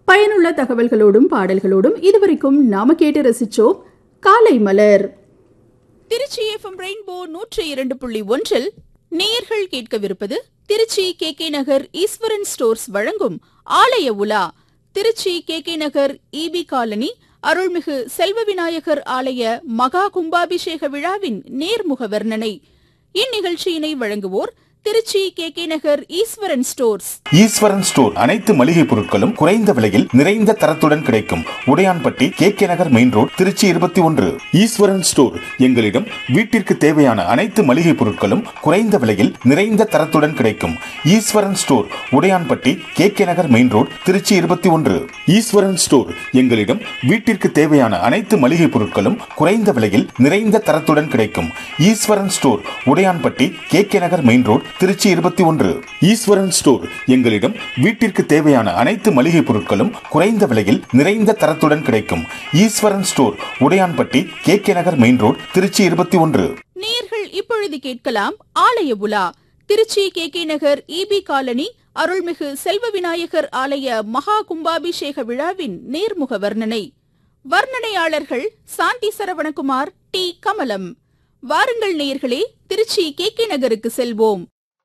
பயனுள்ள தகவல்களோடும் பாடல்களோடும் இதுவரைக்கும் நாம கேட்டு ரசிச்சோம் காலை மலர் திருச்சி எஃப்எம் ரெயின்போ நூற்றி இரண்டு புள்ளி ஒன்றில் நேயர்கள் கேட்கவிருப்பது Tiruchi K K Nagar Eswaran stores வழங்கும் ஆலய உலா Trichy K K Nagar EB colony அருள்மிகு செல்வ விநாயகர் ஆலய மகா கும்பாபிஷேக விழாவின் நேர்முக வர்ணனை இந்நிகழ்ச்சியினை வழங்குவோர் Trichy K K Nagar Eswaran stores Eswaran store அனைத்து மளிகை பொருட்களும் குறைந்த விலையில் நிறைந்த தரத்துடன் கிடைக்கும் Udaiyanpatti K K Nagar main road Trichy இருபத்தி ஒன்று ஈஸ்வரன் ஸ்டோர் எங்களிடம் வீட்டிற்கு தேவையான அனைத்து மளிகை பொருட்களும் குறைந்த விலையில் நிறைந்த தரத்துடன் கிடைக்கும் Eswaran store Udaiyanpatti K K Nagar main road Trichy இருபத்தி ஒன்று ஈஸ்வரன் ஸ்டோர் எங்களிடம் வீட்டிற்கு தேவையான அனைத்து மளிகை பொருட்களும் குறைந்த விலையில் நிறைந்த தரத்துடன் கிடைக்கும் Eswaran store Udaiyanpatti K K Nagar main road Trichy இருபத்தி ஒன்று ஈஸ்வரன் ஸ்டோர் எங்களிடம் வீட்டிற்கு தேவையான அனைத்து மளிகை பொருட்களும் குறைந்த விலையில் நிறைந்த தரத்துடன் கிடைக்கும் Eswaran store Udaiyanpatti K K Nagar main road Trichy இருபத்தி ஒன்று நேயர்கள் இப்பொழுது கேட்கலாம் ஆலய உலா Trichy K K Nagar EB colony அருள்மிகு செல்வ விநாயகர் ஆலய மகா கும்பாபிஷேக விழாவின் நேர்முக வர்ணனை வர்ணனையாளர்கள் சாந்தி சரவணகுமார் டி கமலம் வாருங்கள் நேயர்களே திருச்சி கே கே நகருக்கு செல்வோம்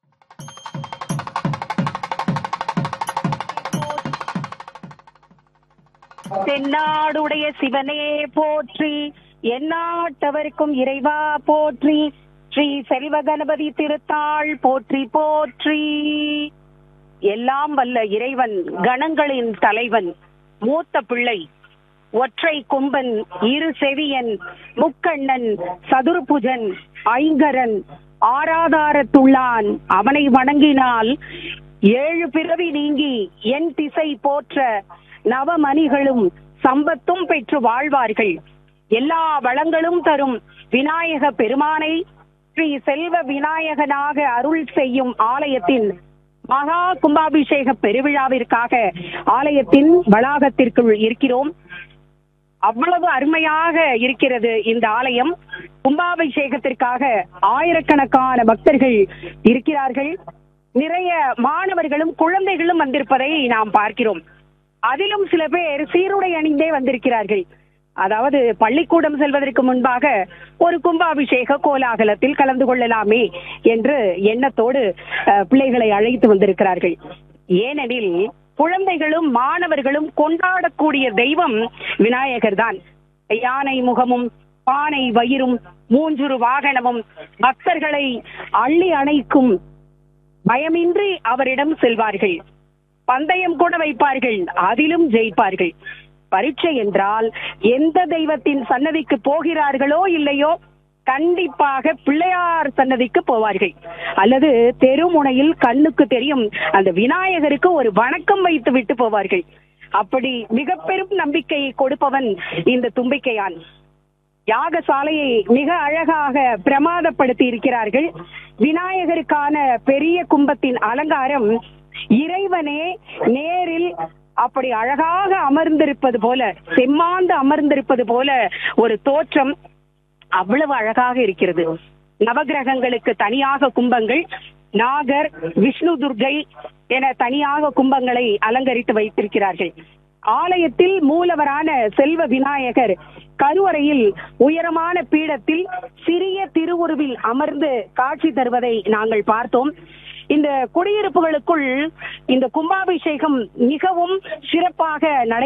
தென்னாடுடைய சிவனே போற்றி எந்நாட்டவருக்கும் இறைவா போற்றி ஸ்ரீ செல்வ கணபதி திருத்தாள் போற்றி போற்றி எல்லாம் வல்ல இறைவன் கணங்களின் தலைவன் மூத்த பிள்ளை ஒற்றை கொம்பன் இரு செவியன் முக்கண்ணன் சதுர்புஜன் ஐங்கரன் ஆராதாரத்துள்ளான் அவனை வணங்கினால் ஏழு பிறவி நீங்கி என் திசை போற்ற நவமணிகளும் சம்பத்தும் பெற்று வாழ்வார்கள் எல்லா வளங்களும் தரும் விநாயக பெருமானை ஸ்ரீ செல்வ விநாயகனாக அருள் செய்யும் ஆலயத்தின் மகா கும்பாபிஷேக பெருவிழாவிற்காக ஆலயத்தின் வளாகத்திற்குள் இருக்கிறோம் அவ்வளவு அருமையாக இருக்கிறது இந்த ஆலயம் கும்பாபிஷேகத்திற்காக ஆயிரக்கணக்கான பக்தர்கள் இருக்கிறார்கள் நிறைய மாணவர்களும் குழந்தைகளும் வந்திருப்பதை நாம் பார்க்கிறோம் அதிலும் சில பேர் சீருடை அணிந்தே வந்திருக்கிறார்கள் அதாவது பள்ளிக்கூடம் செல்வதற்கு முன்பாக ஒரு கும்பாபிஷேக கோலாகலத்தில் கலந்து கொள்ளலாமே என்று எண்ணத்தோடு அஹ், பிள்ளைகளை அழைத்து வந்திருக்கிறார்கள் ஏனெனில் குழந்தைகளும் மாணவர்களும் கொண்டாடக்கூடிய தெய்வம் விநாயகர் தான் யானை முகமும் பானை வயிறும் மூஞ்சுரு வாகனமும் பக்தர்களை அள்ளி அணைக்கும் பயமின்றி அவரிடம் செல்வார்கள் பந்தயம் கூட வைப்பார்கள் அதிலும் ஜெயிப்பார்கள் பரீட்சை என்றால் எந்த தெய்வத்தின் சன்னதிக்கு போகிறார்களோ இல்லையோ கண்டிப்பாக பிள்ளையார் சன்னதிக்கு போவார்கள் அல்லது தெருமுனையில் கண்ணுக்கு தெரியும் அந்த விநாயகருக்கு ஒரு வணக்கம் வைத்து விட்டு போவார்கள் அப்படி மிக பெரும் நம்பிக்கையை கொடுப்பவன் இந்த தும்பிக்கையான் யாகசாலையை மிக அழகாக பிரமாதப்படுத்தி இருக்கிறார்கள் விநாயகருக்கான பெரிய கும்பத்தின் அலங்காரம் இறைவனே நேரில் அப்படி அழகாக அமர்ந்திருப்பது போல செம்மாந்து அமர்ந்திருப்பது போல ஒரு தோற்றம் அவ்வளவு அழகாக இருக்கிறது நவகிரகங்களுக்கு தனியாக கும்பங்கள் நாகர் விஷ்ணு துர்கை என தனியாக கும்பங்களை அலங்கரித்து வைத்திருக்கிறார்கள் ஆலயத்தில் மூலவரான செல்வ விநாயகர் கருவறையில் உயரமான பீடத்தில் சிறிய திருவுருவில் அமர்ந்து காட்சி தருவதை நாங்கள் பார்த்தோம் இந்த குடியிருப்புகளுக்குள் இந்த கும்பாபிஷேகம் மிகவும் சிறப்பாக நடை